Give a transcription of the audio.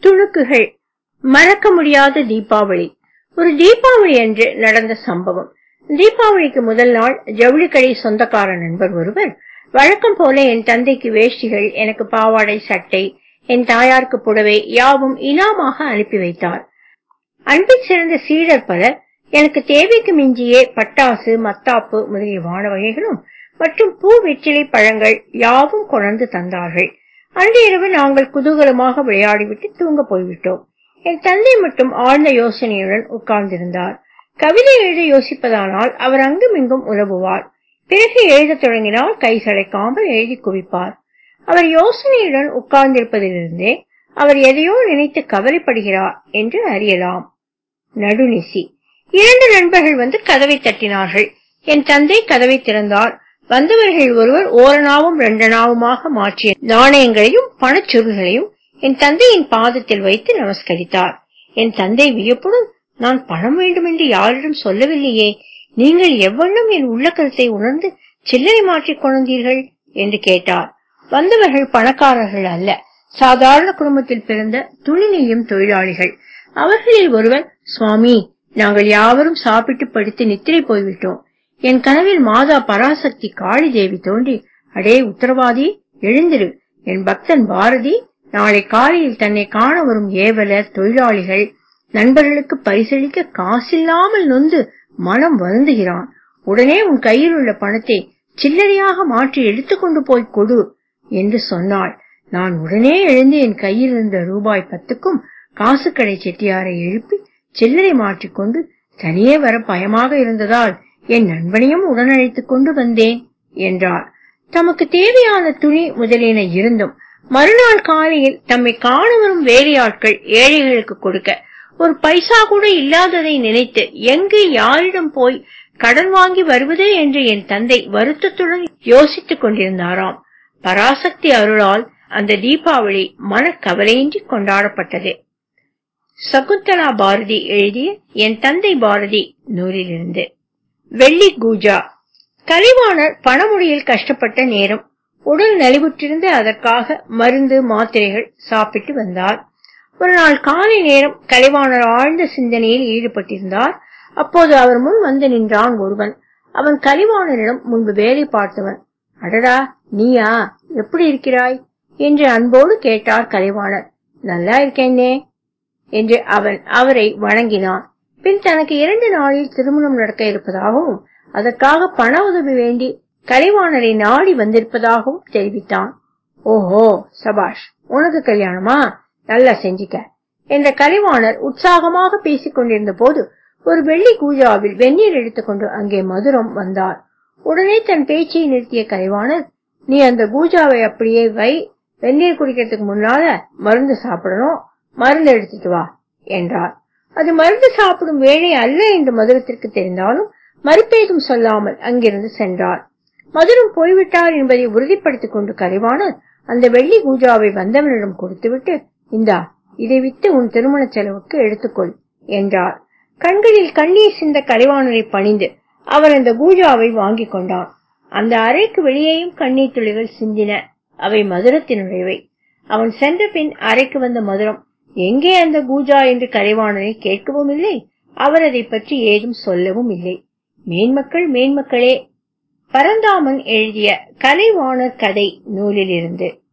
துணுக்குகள் மறக்க முடியாத தீபாவளி ஒரு தீபாவளி அன்று நடந்த சம்பவம் தீபாவளிக்கு முதல் நாள் ஜவுளி கடை சொந்தக்கார நண்பர் ஒருவர் வழக்கம் போல என் தந்தைக்கு வேஷ்டிகள் எனக்கு பாவாடை சட்டை என் தாயாருக்கு புடவை யாவும் இனாமாக அனுப்பி வைத்தார் அன்பில் சிறந்த சீடர் பலர் எனக்கு தேவைக்கு மிஞ்சியே பட்டாசு மத்தாப்பு முதலிய வான வகைகளும் மற்றும் பூ வெற்றிலை பழங்கள் யாவும் கொணர்ந்து தந்தார்கள் அன்று இரவு நாங்கள் குதூகலமாக விளையாடிவிட்டு தூங்க போய்விட்டோம் என் தந்தை மட்டும் ஆழ்ந்த யோசனையுடன் உட்கார்ந்திருந்தார் கவிதை எழுத யோசிப்பதானால் அவர் அங்கும் இங்கும் உதவுவார் பிறகு எழுதத் தொடங்கினால் கை சளைக்காமல் எழுதி குவிப்பார் அவர் யோசனையுடன் உட்கார்ந்திருப்பதிலிருந்தே அவர் எதையோ நினைத்து கவலைப்படுகிறார் என்று அறியலாம் நடுநிசி இரண்டு நண்பர்கள் வந்து கதவை தட்டினார்கள் என் தந்தை கதவை திறந்தார் வந்தவர்கள் ஒருவர் ஓரணாவும் ரெண்டனாவுமாக மாற்றிய நாணயங்களையும் பணச்சுருள்களையும் என் தந்தையின் பாதத்தில் வைத்து நமஸ்கரித்தார் என் தந்தை வியப்புடன் நான் பணம் வேண்டுமென்று யாரிடம் சொல்லவில்லையே நீங்கள் எவ்வண்ணம் என் உள்ள கருத்தை உணர்ந்து சில்லறை மாற்றிக் கொண்டீர்கள் என்று கேட்டார் வந்தவர்கள் பணக்காரர்கள் அல்ல சாதாரண குடும்பத்தில் பிறந்த துணி நெய்யும் தொழிலாளிகள் அவர்களில் ஒருவர் சுவாமி நாங்கள் யாவரும் சாப்பிட்டு படித்து நித்திரை போய்விட்டோம் என் கனவில் மாதா பராசக்தி காளி தேவி தோன்றி அடே உத்தரவாதி எழுந்திரு என் பக்தன் பாரதி நாளை காலையில் தன்னை காண வரும் ஏவலர் தொழிலாளிகள் நண்பர்களுக்கு பரிசளிக்க காசில்லாமல் நொந்து மனம் வருந்துகிறான் உடனே உன் கையில் உள்ள பணத்தை சில்லறையாக மாற்றி எடுத்துக்கொண்டு போய் கொடு என்று சொன்னாள் நான் உடனே எழுந்து என் கையில் இருந்த ரூபாய் பத்துக்கும் காசுக்கடை செட்டியாரை எழுப்பி சில்லறை மாற்றிக்கொண்டு தனியே வர பயமாக இருந்ததால் என் நண்பனையும் உடன் அழைத்துக் கொண்டு வந்தேன் என்றார் தமக்கு தேவையான துணி முதலியன இருந்தும் மறுநாள் காலையில் தம்மை காண வரும் வேலையாட்கள் ஏழைகளுக்கு கொடுக்க ஒரு பைசா கூட இல்லாததை நினைத்து எங்கு யாரிடம் போய் கடன் வாங்கி வருவது என்று என் தந்தை வருத்தத்துடன் யோசித்துக் கொண்டிருந்தாராம் பராசக்தி அருளால் அந்த தீபாவளி மனக்கவலையின்றி கொண்டாடப்பட்டது சகுந்தலா பாரதி எழுதிய என் தந்தை பாரதி நூலிலிருந்து வெள்ளி கூஜா கலைவாணர் பணமுடியில் கஷ்டப்பட்ட நேரம் உடல் நலிவுற்றிருந்து அதற்காக மருந்து மாத்திரைகள் சாப்பிட்டு வந்தார் ஒரு நாள் காலை நேரம் கலைவாணர் ஆழ்ந்த சிந்தனையில் ஈடுபட்டிருந்தார் அப்போது அவர் முன் வந்து நின்றான் ஒருவன் அவன் கலைவாணரிடம் முன்பு வேலை பார்த்தவன் அடடா நீயா எப்படி இருக்கிறாய் என்று அன்போடு கேட்டார் கலைவாணர் நல்லா இருக்கேனே என்று அவன் அவரை வணங்கினான் பின் தனக்கு இரண்டு நாளில் திருமணம் நடக்க இருப்பதாகவும் அதற்காக பண உதவி வேண்டி கலைவாணரை நாடி வந்திருப்பதாகவும் தெரிவித்தான் ஓஹோ சபாஷ் உனக்கு கல்யாணமா நல்லா செஞ்சிக்க என்ற கலைவாணர் உற்சாகமாக பேசிக் கொண்டிருந்த போது ஒரு வெள்ளி கூஜாவில் வெந்நீர் எடுத்துக்கொண்டு அங்கே மதுரம் வந்தார் உடனே தன் பேச்சை நிறுத்திய கலைவாணர் நீ அந்த கூஜாவை அப்படியே வை வெந்நீர் குடிக்கிறதுக்கு முன்னால மருந்து சாப்பிடணும் மருந்து எடுத்துட்டு வா என்றார் அது மருந்து சாப்பிடும் வேலை அல்ல என்று மதுரத்திற்கு தெரிந்தாலும் மறுப்பேதும் சொல்லாமல் அங்கிருந்து சென்றார் மதுரம் போய்விட்டார் என்பதை உறுதிப்படுத்திக் கொண்டு கலைவாணர் அந்த வெள்ளி கூஜாவை வந்தவனிடம் கொடுத்துவிட்டு இந்தா இதை வித்து உன் திருமண செலவுக்கு எடுத்துக்கொள் என்றார் கண்களில் கண்ணீர் சிந்த கலைவாணரை பணிந்து அவர் அந்த கூஜாவை வாங்கிக் கொண்டான் அந்த அறைக்கு வெளியேயும் கண்ணீர் துளிகள் சிந்தின அவை மதுரத்தினுடையவை அவன் சென்ற பின் அறைக்கு வந்த மதுரம் எங்கே அந்த கூஜா என்று கலைவாணரை கேட்கவும் இல்லை அவர் அதை பற்றி ஏதும் சொல்லவும் இல்லை மேன்மக்கள் மேன்மக்களே பரந்தாமன் எழுதிய கலைவாணர் கதை நூலிலிருந்து